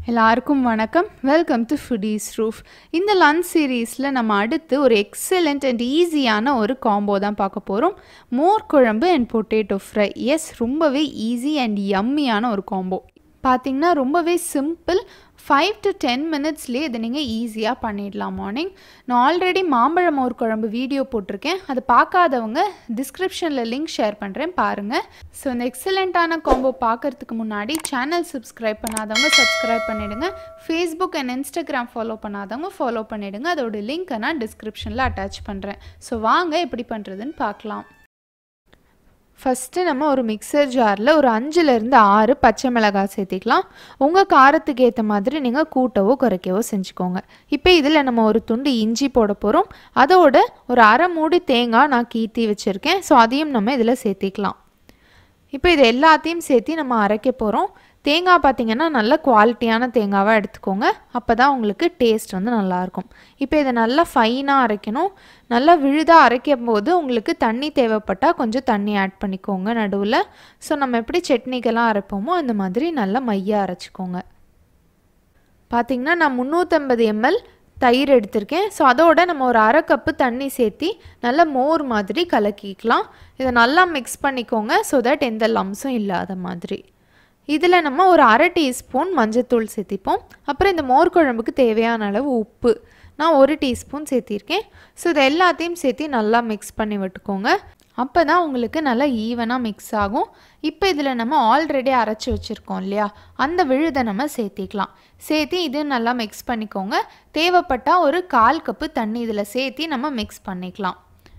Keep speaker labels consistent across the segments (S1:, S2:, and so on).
S1: எல்லாருக்கும் வணக்கம் welcome to Foodies Roof இந்த லஞ்ச் சீரீஸில் நம்ம அடுத்து ஒரு எக்ஸலண்ட் அண்ட் ஈஸியான ஒரு காம்போ தான் பார்க்க போகிறோம் மோர் குழம்பு அண்ட் பொட்டேட்டோ ஃப்ரை எஸ் ரொம்பவே ஈஸி அண்ட் யம்மியான ஒரு காம்போ பார்த்தீங்கன்னா ரொம்பவே சிம்பிள் ஃபைவ் டு டென் மினிட்ஸ்லேயே இதை நீங்கள் ஈஸியாக பண்ணிடலாம் மார்னிங் நான் ஆல்ரெடி மாம்பழம் மோர் குழம்பு வீடியோ போட்டிருக்கேன் அதை பார்க்காதவங்க டிஸ்கிரிப்ஷனில் லிங்க் ஷேர் பண்ணுறேன் பாருங்கள் ஸோ இந்த எக்ஸலண்ட்டான காம்போ பார்க்கறதுக்கு முன்னாடி சேனல் சப்ஸ்கிரைப் பண்ணாதவங்க சப்ஸ்கிரைப் பண்ணிவிடுங்க ஃபேஸ்புக் அண்ட் இன்ஸ்டாகிராம் ஃபாலோ பண்ணாதவங்க ஃபாலோ பண்ணிவிடுங்க அதோட லிங்க்கை நான் டிஸ்கிரிப்ஷனில் அட்டாச் பண்ணுறேன் ஸோ வாங்க எப்படி பண்ணுறதுன்னு பார்க்கலாம் ஃபஸ்ட்டு நம்ம ஒரு மிக்சர் ஜாரில் ஒரு அஞ்சுலேருந்து ஆறு பச்சை மிளகாய் சேர்த்திக்கலாம் உங்கள் காரத்துக்கு ஏற்ற மாதிரி நீங்கள் கூட்டவோ குறைக்கவோ செஞ்சுக்கோங்க இப்போ இதில் நம்ம ஒரு துண்டு இஞ்சி போட போகிறோம் அதோட ஒரு அரை மூடி தேங்காய் நான் கீத்தி வச்சுருக்கேன் ஸோ அதையும் நம்ம இதில் சேர்த்திக்கலாம் இப்போ இது எல்லாத்தையும் சேர்த்து நம்ம அரைக்க போகிறோம் தேங்காய் பார்த்திங்கன்னா நல்ல குவாலிட்டியான தேங்காவாக எடுத்துக்கோங்க அப்போ தான் உங்களுக்கு டேஸ்ட் வந்து நல்லாயிருக்கும் இப்போ இதை நல்லா ஃபைனாக அரைக்கணும் நல்லா விழுதாக அரைக்கும் போது உங்களுக்கு தண்ணி தேவைப்பட்டால் கொஞ்சம் தண்ணி ஆட் பண்ணிக்கோங்க நடுவில் ஸோ நம்ம எப்படி சட்னிக்கெல்லாம் அரைப்போமோ அந்த மாதிரி நல்லா மையாக அரைச்சிக்கோங்க பார்த்திங்கன்னா நான் முந்நூற்றம்பது எம்எல் தயிர் எடுத்திருக்கேன் ஸோ அதோட நம்ம ஒரு அரை கப்பு தண்ணி சேர்த்தி நல்லா மோர் மாதிரி கலக்கிக்கலாம் இதை நல்லா மிக்ஸ் பண்ணிக்கோங்க ஸோ தட் எந்த லம்ஸும் இல்லாத மாதிரி இதில் நம்ம ஒரு அரை டீஸ்பூன் மஞ்சத்தூள் சேர்த்திப்போம் அப்புறம் இந்த மோர் குழம்புக்கு தேவையான அளவு உப்பு நான் ஒரு டீஸ்பூன் சேர்த்திருக்கேன் ஸோ இது எல்லாத்தையும் சேர்த்து நல்லா மிக்ஸ் பண்ணி விட்டுக்கோங்க அப்போ தான் உங்களுக்கு நல்லா ஈவனாக மிக்ஸ் ஆகும் இப்போ இதில் நம்ம ஆல்ரெடி அரைச்சி வச்சுருக்கோம் இல்லையா அந்த விழுதை நம்ம சேர்த்திக்கலாம் சேர்த்து இது நல்லா மிக்ஸ் பண்ணிக்கோங்க தேவைப்பட்டால் ஒரு கால் கப்பு தண்ணி இதில் சேர்த்தி நம்ம மிக்ஸ் பண்ணிக்கலாம்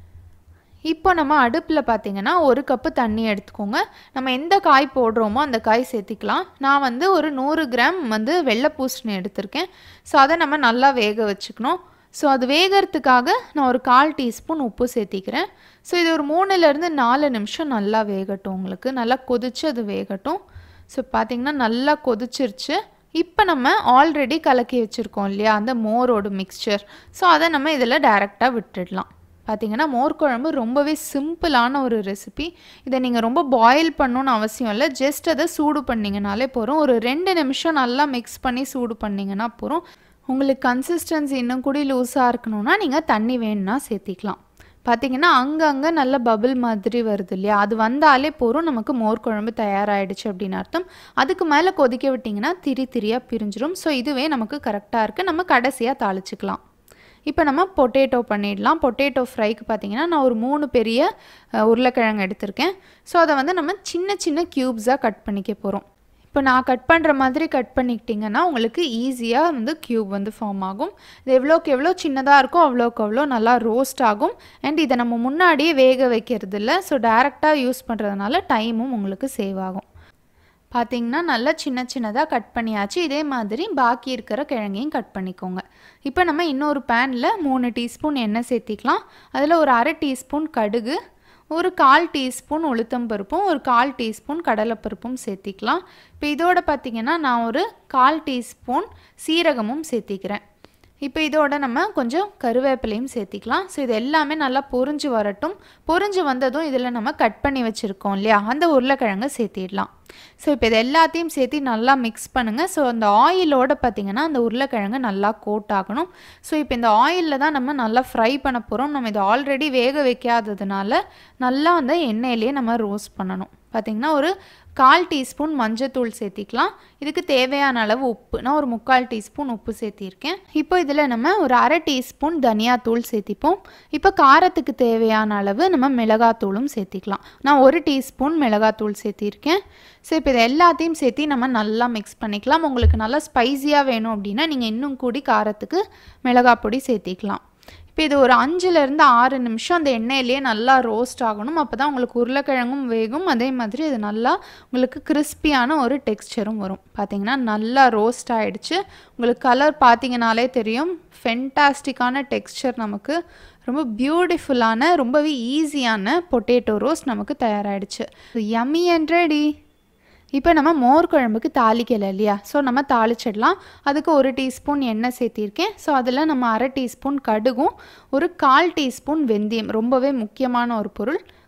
S1: இப்போ நம்ம அடுப்பில் பார்த்திங்கன்னா ஒரு கப்பு தண்ணி எடுத்துக்கோங்க நம்ம எந்த காய் போடுறோமோ அந்த காய் சேர்த்திக்கலாம் நான் வந்து ஒரு நூறு கிராம் வந்து வெள்ளை பூசணி எடுத்திருக்கேன் ஸோ அதை நம்ம நல்லா வேக வச்சுக்கணும் ஸோ அது வேகிறதுக்காக நான் ஒரு கால் டீஸ்பூன் உப்பு சேர்த்திக்கிறேன் ஸோ இது ஒரு மூணுலேருந்து நாலு நிமிஷம் நல்லா வேகட்டும் உங்களுக்கு நல்லா கொதிச்சு அது வேகட்டும் ஸோ பார்த்திங்கன்னா நல்லா கொதிச்சிருச்சு இப்போ நம்ம ஆல்ரெடி கலக்கி வச்சுருக்கோம் இல்லையா அந்த மோரோட மிக்சர் ஸோ அதை நம்ம இதில் டைரெக்டாக விட்டுடலாம் பார்த்தீங்கன்னா மோர் குழம்பு ரொம்பவே சிம்பிளான ஒரு ரெசிபி இதை நீங்கள் ரொம்ப பாயில் பண்ணணுன்னு அவசியம் இல்லை ஜஸ்ட் அதை சூடு பண்ணிங்கனாலே போகிறோம் ஒரு ரெண்டு நிமிஷம் நல்லா மிக்ஸ் பண்ணி சூடு பண்ணிங்கன்னா போகிறோம் உங்களுக்கு கன்சிஸ்டன்சி இன்னும் கூட லூஸாக இருக்கணும்னா நீங்கள் தண்ணி வேணும்னா சேர்த்திக்கலாம் பார்த்தீங்கன்னா அங்கங்கே நல்ல பபிள் மாதிரி வருது இல்லையா அது வந்தாலே போகிறோம் நமக்கு மோர் குழம்பு தயாராகிடுச்சு அப்படின்னு அர்த்தம் அதுக்கு மேலே கொதிக்க விட்டிங்கன்னா திரி திரியாக பிரிஞ்சிடும் ஸோ இதுவே நமக்கு கரெக்டாக இருக்குது நம்ம கடைசியாக தாளிச்சிக்கலாம் இப்போ நம்ம பொட்டேட்டோ பண்ணிடலாம் பொட்டேட்டோ ஃப்ரைக்கு பார்த்தீங்கன்னா நான் ஒரு மூணு பெரிய உருளைக்கிழங்கு எடுத்திருக்கேன் ஸோ அதை வந்து நம்ம சின்ன சின்ன க்யூப்ஸாக கட் பண்ணிக்க போகிறோம் இப்போ நான் கட் பண்ணுற மாதிரி கட் பண்ணிக்கிட்டிங்கன்னா உங்களுக்கு ஈஸியாக வந்து க்யூப் வந்து ஃபார்ம் ஆகும் இது எவ்வளோக்கு எவ்வளோ சின்னதாக இருக்கோ அவ்வளோக்கு அவ்வளோ நல்லா ரோஸ்ட் ஆகும் அண்ட் இதை நம்ம முன்னாடியே வேக வைக்கிறது இல்லை ஸோ டேரெக்டாக யூஸ் பண்ணுறதுனால டைமும் உங்களுக்கு சேவ் ஆகும் பார்த்திங்கன்னா நல்லா சின்ன சின்னதாக கட் பண்ணியாச்சு இதே மாதிரி பாக்கி இருக்கிற கிழங்கையும் கட் பண்ணிக்கோங்க இப்போ நம்ம இன்னொரு பேனில் மூணு டீஸ்பூன் எண்ணெய் சேர்த்திக்கலாம் அதில் ஒரு அரை டீஸ்பூன் கடுகு ஒரு கால் டீஸ்பூன் உளுத்தம் பருப்பும் ஒரு கால் டீஸ்பூன் கடலைப்பருப்பும் சேர்த்திக்கலாம் இப்போ இதோட பார்த்திங்கன்னா நான் ஒரு கால் டீஸ்பூன் சீரகமும் சேர்த்திக்கிறேன் இப்போ இதோட நம்ம கொஞ்சம் கருவேப்பிலையும் சேர்த்திக்கலாம் ஸோ இது எல்லாமே நல்லா பொறிஞ்சு வரட்டும் பொறிஞ்சு வந்ததும் இதில் நம்ம கட் பண்ணி வச்சுருக்கோம் இல்லையா அந்த உருளைக்கிழங்கை சேர்த்திடலாம் ஸோ இப்போ இது எல்லாத்தையும் சேர்த்து நல்லா மிக்ஸ் பண்ணுங்கள் ஸோ அந்த ஆயிலோட பார்த்திங்கன்னா அந்த உருளைக்கிழங்கு நல்லா கோட் ஆகணும் ஸோ இப்போ இந்த ஆயிலில் தான் நம்ம நல்லா ஃப்ரை பண்ண போகிறோம் நம்ம இதை ஆல்ரெடி வேக வைக்காததுனால நல்லா அந்த எண்ணெயிலேயே நம்ம ரோஸ்ட் பண்ணணும் பார்த்திங்கன்னா ஒரு கால் டீஸ்பூன் மஞ்சத்தூள் சேர்த்திக்கலாம் இதுக்கு தேவையான அளவு உப்பு நான் ஒரு முக்கால் டீஸ்பூன் உப்பு சேர்த்திருக்கேன் இப்போ இதில் நம்ம ஒரு அரை டீஸ்பூன் தனியாத்தூள் சேர்த்திப்போம் இப்போ காரத்துக்கு தேவையான அளவு நம்ம மிளகாத்தூளும் சேர்த்திக்கலாம் நான் ஒரு டீஸ்பூன் மிளகாத்தூள் சேர்த்திருக்கேன் ஸோ இப்போ இது எல்லாத்தையும் சேர்த்து நம்ம நல்லா மிக்ஸ் பண்ணிக்கலாம் உங்களுக்கு நல்லா ஸ்பைஸியாக வேணும் அப்படின்னா நீங்கள் இன்னும் கூடி காரத்துக்கு மிளகாய் பொடி சேர்த்திக்கலாம் இப்போ இது ஒரு அஞ்சுலேருந்து ஆறு நிமிஷம் அந்த எண்ணெயிலே நல்லா ரோஸ்ட் ஆகணும் அப்போ தான் உங்களுக்கு உருளைக்கிழங்கும் வேகும் அதே மாதிரி இது நல்லா உங்களுக்கு கிறிஸ்பியான ஒரு டெக்ஸ்சரும் வரும் பார்த்திங்கன்னா நல்லா ரோஸ்ட் ஆகிடுச்சு உங்களுக்கு கலர் பார்த்தீங்கனாலே தெரியும் ஃபென்டாஸ்டிக்கான டெக்ஸ்சர் நமக்கு ரொம்ப பியூட்டிஃபுல்லான ரொம்பவே ஈஸியான பொட்டேட்டோ ரோஸ்ட் நமக்கு தயாராகிடுச்சு யம்மி அண்ட் ரெடி இப்போ நம்ம மோர் குழம்புக்கு தாளிக்கலை இல்லையா ஸோ நம்ம தாளிச்சிடலாம் அதுக்கு ஒரு டீஸ்பூன் எண்ணெய் சேர்த்திருக்கேன் ஸோ அதில் நம்ம அரை டீஸ்பூன் கடுகும் ஒரு கால் டீஸ்பூன் வெந்தயம் ரொம்பவே முக்கியமான ஒரு பொருள்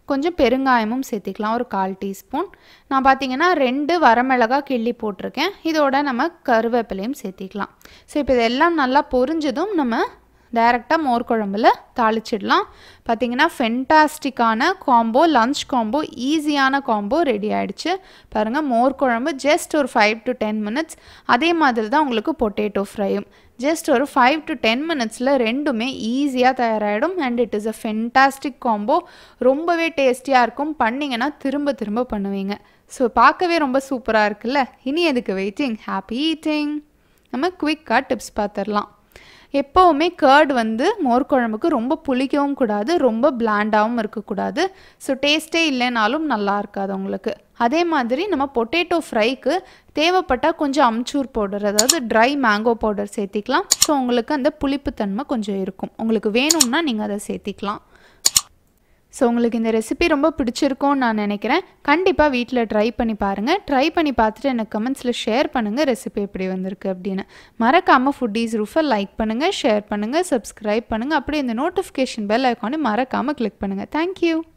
S1: கொஞ்சம் பெருங்காயமும் சேர்த்திக்கலாம் ஒரு கால் டீஸ்பூன் நான் பார்த்தீங்கன்னா ரெண்டு வரமிளகா கிள்ளி போட்டிருக்கேன் இதோட நம்ம கருவேப்பிலையும் சேர்த்திக்கலாம் ஸோ இப்போ இதெல்லாம் நல்லா பொரிஞ்சதும் நம்ம டைரெக்டாக மோர் குழம்புல தாளிச்சிடலாம் பார்த்தீங்கன்னா ஃபென்டாஸ்டிக்கான காம்போ லஞ்ச் காம்போ ஈஸியான காம்போ ரெடி ஆகிடுச்சு பாருங்கள் மோர் குழம்பு ஜஸ்ட் ஒரு ஃபைவ் டு டென் மினிட்ஸ் அதே மாதிரி தான் உங்களுக்கு பொட்டேட்டோ ஃப்ரையும் ஜஸ்ட் ஒரு ஃபைவ் டு டென் மினிட்ஸில் ரெண்டுமே ஈஸியாக தயாராகிடும் and it is a fantastic combo ரொம்பவே டேஸ்டியாக இருக்கும் பண்ணிங்கன்னா திரும்ப திரும்ப பண்ணுவீங்க ஸோ பார்க்கவே ரொம்ப சூப்பராக இருக்குல்ல இனி எதுக்கு வெயிட்டிங் ஹாப்பி ஈட்டிங் நம்ம குவிக்காக டிப்ஸ் பார்த்துடலாம் எப்போவுமே கேர்ட் வந்து மோர் குழம்புக்கு ரொம்ப புளிக்கவும் கூடாது ரொம்ப பிளாண்டாகவும் இருக்கக்கூடாது ஸோ டேஸ்ட்டே இல்லைனாலும் நல்லா இருக்காது உங்களுக்கு அதே மாதிரி நம்ம பொட்டேட்டோ ஃப்ரைக்கு தேவைப்பட்டால் கொஞ்சம் அம்ச்சூர் பவுடர் அதாவது ட்ரை மேங்கோ பவுடர் சேர்த்திக்கலாம் ஸோ உங்களுக்கு அந்த புளிப்புத்தன்மை கொஞ்சம் இருக்கும் உங்களுக்கு வேணும்னா நீங்கள் அதை சேர்த்திக்கலாம் ஸோ உங்களுக்கு இந்த ரெசிபி ரொம்ப பிடிச்சிருக்கும்னு நான் நினைக்கிறேன் கண்டிப்பாக வீட்டில் ட்ரை பண்ணி பாருங்கள் ட்ரை பண்ணி பார்த்துட்டு எனக்கு கமெண்ட்ஸில் ஷேர் பண்ணுங்கள் ரெசிபி எப்படி வந்திருக்கு அப்படின்னு மறக்காமல் ஃபுட்டீஸ் ரூஃபை லைக் பண்ணுங்கள் ஷேர் பண்ணுங்கள் சப்ஸ்கிரைப் பண்ணுங்கள் அப்படியே இந்த நோட்டிஃபிகேஷன் பெல் ஐக்கானே மறக்காமல் கிளிக் பண்ணுங்கள் தேங்க்யூ